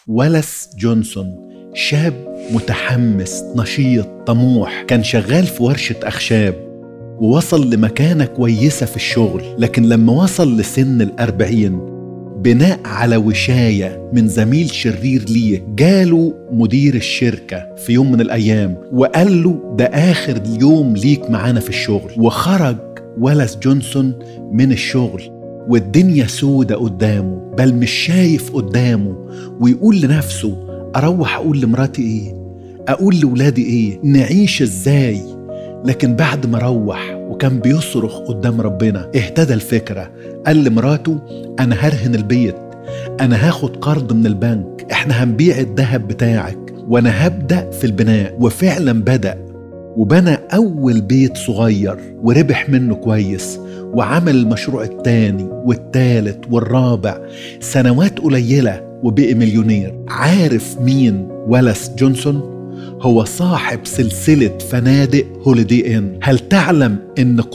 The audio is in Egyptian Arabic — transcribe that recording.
ولس جونسون شاب متحمس نشيط طموح كان شغال في ورشة أخشاب ووصل لمكانة كويسة في الشغل لكن لما وصل لسن الأربعين بناء على وشاية من زميل شرير ليه جاله مدير الشركة في يوم من الأيام وقال له ده آخر يوم ليك معانا في الشغل وخرج ولس جونسون من الشغل والدنيا سودة قدامه بل مش شايف قدامه ويقول لنفسه أروح أقول لمراتي إيه أقول لولادي إيه نعيش إزاي لكن بعد ما روح وكان بيصرخ قدام ربنا اهتدى الفكرة قال لمراته أنا هرهن البيت أنا هاخد قرض من البنك إحنا هنبيع الذهب بتاعك وأنا هبدأ في البناء وفعلا بدأ وبنى أول بيت صغير وربح منه كويس وعمل المشروع التاني والتالت والرابع سنوات قليلة وبقي مليونير عارف مين ولس جونسون؟ هو صاحب سلسلة فنادق هوليدي إن هل تعلم أن